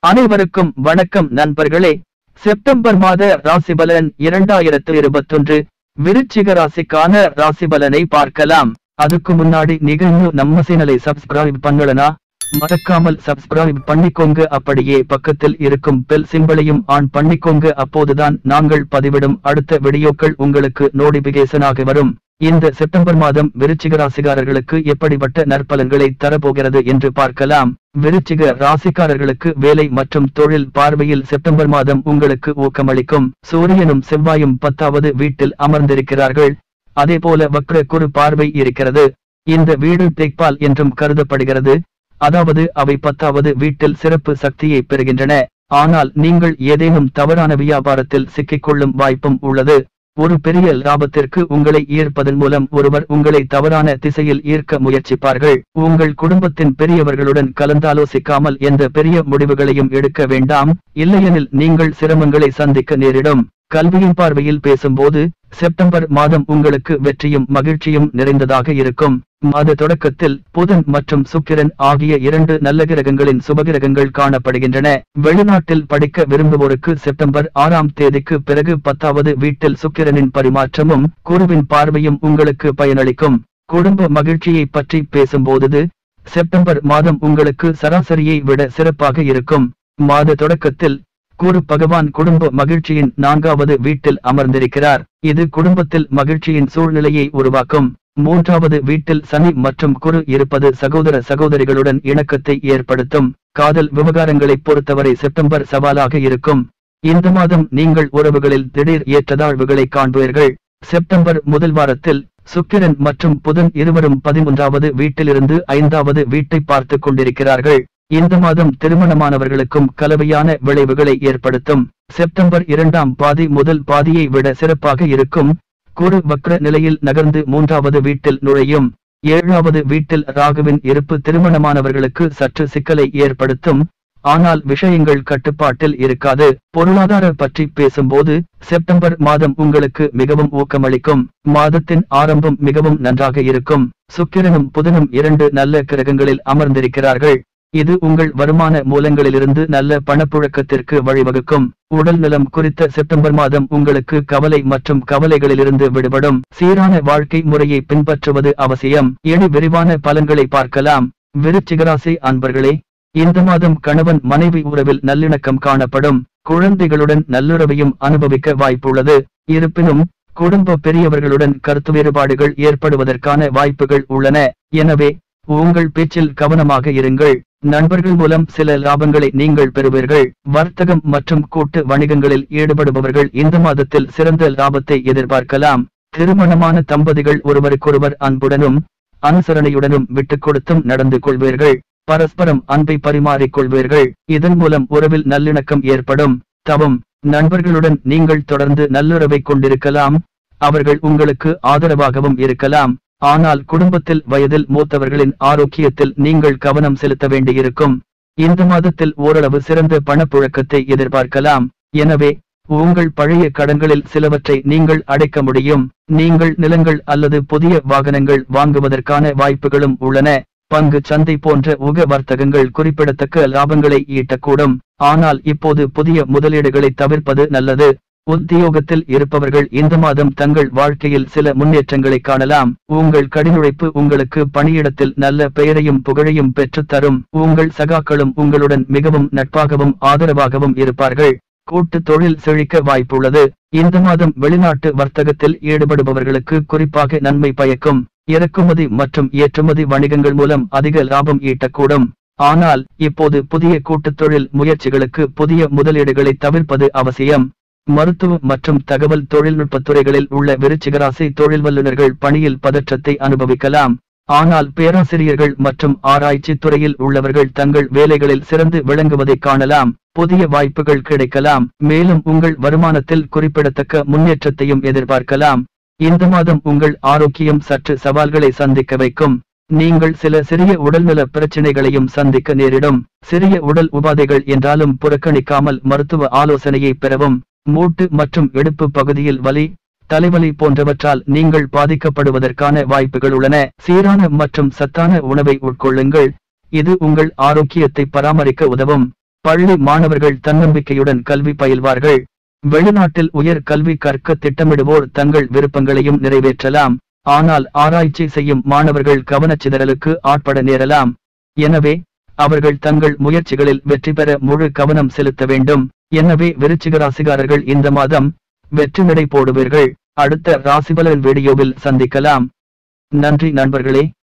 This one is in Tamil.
அனைவருக்கும் வணக்கம் நண்பர்களே செப்டம்பர் மாத ராசிபலன் இரண்டாயிரத்து இருபத்தொன்று விருச்சிக ராசிக்கான ராசிபலனை பார்க்கலாம் அதுக்கு முன்னாடி நீங்க இன்னும் நம்ம சேனலை சப்ஸ்கிரைப் பண்ணலனா மறக்காமல் சப்ஸ்கிரைப் பண்ணிக்கோங்க அப்படியே பக்கத்தில் இருக்கும் பெல் சிம்பளையும் ஆன் பண்ணிக்கோங்க அப்போதுதான் நாங்கள் பதிவிடும் அடுத்த வீடியோக்கள் உங்களுக்கு நோட்டிபிகேஷனாக வரும் இந்த செப்டம்பர் மாதம் விருச்சிக ராசிக்காரர்களுக்கு எப்படிப்பட்ட நற்பலன்களை தரப்போகிறது என்று பார்க்கலாம் விருச்சிக ராசிக்காரர்களுக்கு வேலை மற்றும் தொழில் பார்வையில் செப்டம்பர் மாதம் உங்களுக்கு ஊக்கமளிக்கும் சூரியனும் செவ்வாயும் பத்தாவது வீட்டில் அமர்ந்திருக்கிறார்கள் அதேபோல வக்ர குரு பார்வை இருக்கிறது இந்த வீடு தேக்பால் என்றும் கருதப்படுகிறது அதாவது அவை பத்தாவது வீட்டில் சிறப்பு சக்தியை பெறுகின்றன ஆனால் நீங்கள் ஏதேனும் தவறான வியாபாரத்தில் சிக்கிக்கொள்ளும் வாய்ப்பும் உள்ளது ஒரு பெரிய லாபத்திற்கு உங்களை ஈர்ப்பதன் மூலம் ஒருவர் உங்களை தவறான திசையில் ஈர்க்க முயற்சிப்பார்கள் உங்கள் குடும்பத்தின் பெரியவர்களுடன் கலந்தாலோசிக்காமல் எந்த பெரிய முடிவுகளையும் எடுக்க வேண்டாம் இல்லையெனில் நீங்கள் சிரமங்களை சந்திக்க நேரிடும் கல்வியின் பார்வையில் பேசும்போது செப்டம்பர் மாதம் உங்களுக்கு வெற்றியும் மகிழ்ச்சியும் நிறைந்ததாக இருக்கும் மாத தொடக்கத்தில் புதன் மற்றும் சுக்கிரன் ஆகிய இரண்டு நல்ல கிரகங்களின் சுபகிரகங்கள் காணப்படுகின்றன வெளிநாட்டில் படிக்க விரும்புவோருக்கு செப்டம்பர் ஆறாம் தேதிக்கு பிறகு பத்தாவது வீட்டில் சுக்கிரனின் பரிமாற்றமும் குருவின் பார்வையும் உங்களுக்கு பயனளிக்கும் குடும்ப மகிழ்ச்சியை பற்றி பேசும்போது செப்டம்பர் மாதம் உங்களுக்கு சராசரியை விட சிறப்பாக இருக்கும் மாத தொடக்கத்தில் குரு பகவான் குடும்ப மகிழ்ச்சியின் நான்காவது வீட்டில் அமர்ந்திருக்கிறார் இது குடும்பத்தில் மகிழ்ச்சியின் சூழ்நிலையை உருவாக்கும் மூன்றாவது வீட்டில் சனி மற்றும் குரு இருப்பது சகோதர சகோதரிகளுடன் இணக்கத்தை ஏற்படுத்தும் காதல் விவகாரங்களைப் பொறுத்தவரை செப்டம்பர் சவாலாக இருக்கும் இந்த மாதம் நீங்கள் உறவுகளில் திடீர் ஏற்றதாழ்வுகளை காண்பீர்கள் செப்டம்பர் முதல் வாரத்தில் சுக்கிரன் மற்றும் புதன் இருவரும் பதிமூன்றாவது வீட்டிலிருந்து ஐந்தாவது வீட்டை பார்த்துக் கொண்டிருக்கிறார்கள் இந்த மாதம் திருமணமானவர்களுக்கும் கலவையான விளைவுகளை ஏற்படுத்தும் செப்டம்பர் இரண்டாம் பாதி முதல் பாதியை விட சிறப்பாக இருக்கும் குரு வக்ர நிலையில் நகர்ந்து மூன்றாவது வீட்டில் நுழையும் ஏழாவது வீட்டில் ராகுவின் இருப்பு திருமணமானவர்களுக்கு சற்று சிக்கலை ஏற்படுத்தும் ஆனால் விஷயங்கள் கட்டுப்பாட்டில் இருக்காது பொருளாதார பற்றி பேசும்போது செப்டம்பர் மாதம் உங்களுக்கு மிகவும் ஊக்கமளிக்கும் மாதத்தின் ஆரம்பம் மிகவும் நன்றாக இருக்கும் சுக்கிரனும் புதனும் இரண்டு நல்ல கிரகங்களில் அமர்ந்திருக்கிறார்கள் இது உங்கள் வருமான மூலங்களிலிருந்து நல்ல பணப்புழக்கத்திற்கு வழிவகுக்கும் உடல் நலம் குறித்த செப்டம்பர் மாதம் உங்களுக்கு கவலை மற்றும் கவலைகளிலிருந்து விடுபடும் சீரான வாழ்க்கை முறையை பின்பற்றுவது அவசியம் இனி விரிவான பலன்களை பார்க்கலாம் விருச்சிகராசி அன்பர்களே இந்த மாதம் கணவன் மனைவி உறவில் நல்லிணக்கம் காணப்படும் குழந்தைகளுடன் நல்லுறவையும் அனுபவிக்க வாய்ப்புள்ளது இருப்பினும் குடும்ப பெரியவர்களுடன் கருத்து வேறுபாடுகள் ஏற்படுவதற்கான வாய்ப்புகள் உள்ளன எனவே உங்கள் பேச்சில் கவனமாக இருங்கள் நண்பர்கள் மூலம் சில லாபங்களை நீங்கள் பெறுவீர்கள் வர்த்தகம் மற்றும் கூட்டு வணிகங்களில் ஈடுபடுபவர்கள் இந்த மாதத்தில் சிறந்த லாபத்தை எதிர்பார்க்கலாம் திருமணமான தம்பதிகள் ஒருவருக்கொருவர் அன்புடனும் அனுசரணையுடனும் விட்டுக் கொடுத்தும் நடந்து கொள்வீர்கள் பரஸ்பரம் அன்பை பரிமாறிக் கொள்வீர்கள் இதன் மூலம் உறவில் நல்லிணக்கம் ஏற்படும் தவம் நண்பர்களுடன் நீங்கள் தொடர்ந்து நல்லுறவை கொண்டிருக்கலாம் அவர்கள் உங்களுக்கு ஆதரவாகவும் இருக்கலாம் ஆனால் குடும்பத்தில் வயதில் மூத்தவர்களின் ஆரோக்கியத்தில் நீங்கள் கவனம் செலுத்த வேண்டியிருக்கும் இந்த மாதத்தில் ஓரளவு சிறந்த பணப்புழக்கத்தை எதிர்பார்க்கலாம் எனவே உங்கள் பழைய கடன்களில் சிலவற்றை நீங்கள் அடைக்க முடியும் நீங்கள் நிலங்கள் அல்லது புதிய வாகனங்கள் வாங்குவதற்கான வாய்ப்புகளும் உள்ளன பங்கு சந்தை போன்ற உக வர்த்தகங்கள் குறிப்பிடத்தக்க லாபங்களை ஈட்டக்கூடும் ஆனால் இப்போது புதிய முதலீடுகளை தவிர்ப்பது நல்லது உத்தியோகத்தில் இருப்பவர்கள் இந்த மாதம் தங்கள் வாழ்க்கையில் சில முன்னேற்றங்களை காணலாம் உங்கள் கடினுழைப்பு உங்களுக்கு பணியிடத்தில் நல்ல பெயரையும் புகழையும் பெற்றுத் தரும் உங்கள் சகாக்களும் உங்களுடன் மிகவும் நட்பாகவும் ஆதரவாகவும் இருப்பார்கள் கூட்டு தொழில் செழிக்க வாய்ப்புள்ளது இந்த மாதம் வெளிநாட்டு வர்த்தகத்தில் ஈடுபடுபவர்களுக்கு குறிப்பாக நன்மை பயக்கும் இறக்குமதி மற்றும் ஏற்றுமதி வணிகங்கள் மூலம் அதிக லாபம் ஈட்டக்கூடும் ஆனால் இப்போது புதிய கூட்டுத் தொழில் முயற்சிகளுக்கு புதிய முதலீடுகளை தவிர்ப்பது அவசியம் மருத்துவ மற்றும் தகவல் தொழில்நுட்பத் துறைகளில் உள்ள விருச்சிகராசி தொழில் வல்லுநர்கள் பணியில் பதற்றத்தை அனுபவிக்கலாம் ஆனால் பேராசிரியர்கள் மற்றும் ஆராய்ச்சி துறையில் உள்ளவர்கள் தங்கள் வேலைகளில் சிறந்து விளங்குவதை காணலாம் புதிய வாய்ப்புகள் கிடைக்கலாம் மேலும் உங்கள் வருமானத்தில் குறிப்பிடத்தக்க முன்னேற்றத்தையும் எதிர்பார்க்கலாம் இந்த மாதம் உங்கள் ஆரோக்கியம் சற்று சவால்களை சந்திக்க வைக்கும் நீங்கள் சில சிறிய உடல்நல பிரச்சனைகளையும் சந்திக்க நேரிடும் சிறிய உடல் உபாதைகள் என்றாலும் புறக்கணிக்காமல் மருத்துவ ஆலோசனையை பெறவும் மூட்டு மற்றும் இடுப்பு பகுதியில் வலி தலைவலி போன்றவற்றால் நீங்கள் பாதிக்கப்படுவதற்கான வாய்ப்புகள் உள்ளன சீரான மற்றும் சத்தான உணவை உட்கொள்ளுங்கள் இது உங்கள் ஆரோக்கியத்தை பராமரிக்க உதவும் பள்ளி மாணவர்கள் தன்னம்பிக்கையுடன் கல்வி பயில்வார்கள் வெளிநாட்டில் உயர் கல்வி கற்க திட்டமிடுவோர் தங்கள் விருப்பங்களையும் நிறைவேற்றலாம் ஆனால் ஆராய்ச்சி செய்யும் மாணவர்கள் கவனச்சிதறலுக்கு ஆட்பட நேரலாம் எனவே அவர்கள் தங்கள் முயற்சிகளில் வெற்றி பெற முழு கவனம் செலுத்த வேண்டும் எனவே விருச்சிக ராசிகாரர்கள் இந்த மாதம் வெற்றி நடை போடுவீர்கள் அடுத்த ராசிபலன் வீடியோவில் சந்திக்கலாம் நன்றி நண்பர்களே